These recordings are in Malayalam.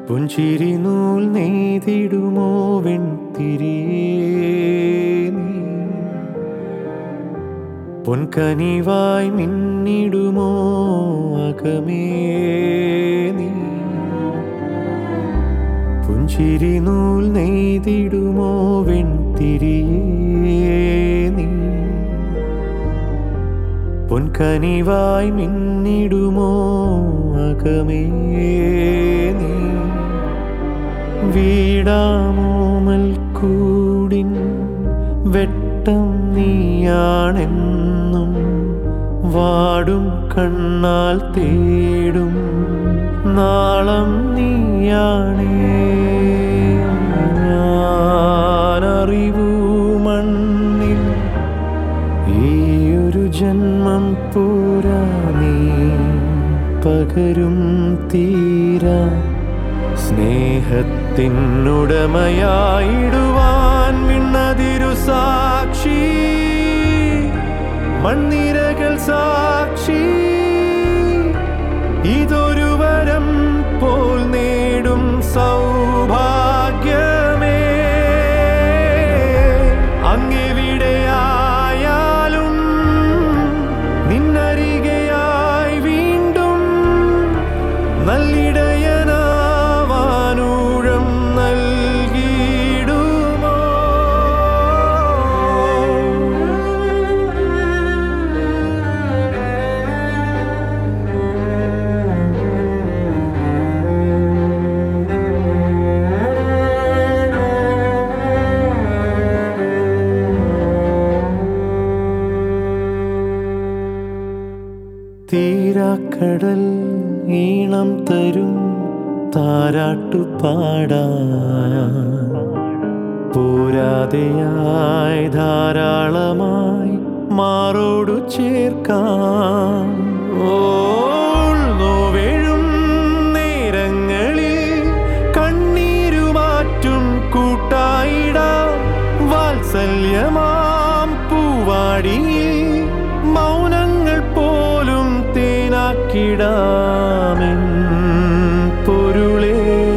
പുഞ്ചിരി നൂൽ നെയ്തിടുമോ വെൺതിരിയേ നീ പൊൻകനിവായി മിന്നിടുമോ അകമേ നീ പുഞ്ചിരി നൂൽ നെയ്തിടുമോ വെൺതിരിയേ നീ പൊൻകനിവായി മിന്നിടുമോ അകമേ നീ വീടാമോമൽ കൂടിൻ വെട്ടം നീയാണെന്നും വാടും കണ്ണാൽ തേടും നാളം നീയാണേ ഞാനറിവൂ മണ്ണിൽ ഈയൊരു ജന്മം പോരാ നീ പകരും തീരാ സ്നേഹത്തിനുടമയായിടുവാൻ വിണ്ണതിരു സാക്ഷി മണ്ണിരകൾ സാക്ഷി ഇതൊരു വരം പോൽ നേടും സൗഭാഗ്യമേ അങ്ങിവിടെയായാലും നിന്നരികയായി വീണ്ടും നല്ലിടയനാവാനൂഴം നൽകിയിടുമോ തീരാക്കടൽ ഈണം തരും താരാട്ടുപാടാ പോരാതെയായി ധാരാളമായി മാറോടു ചേർക്കാം ഓൾ നോവേഴും നേരങ്ങളിൽ കണ്ണീരുമാറ്റും കൂട്ടായിടാം വാത്സല്യമാം പൂവാടിയിൽ മൗനങ്ങൾ പോലും തേനാക്കിടാമെൻ പൊരുളേ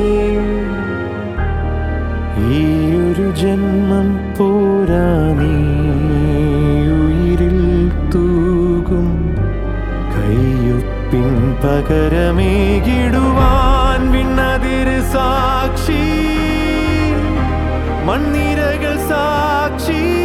ഈയൊരു ജന്മം പോരാ നീ ഉയിരിൽ തൂകും കയ്യൊപ്പിൻ പകരമേകിടുവാൻ വിണ്ണതിര് സാക്ഷി മണ്ണിരകൾ സാക്ഷി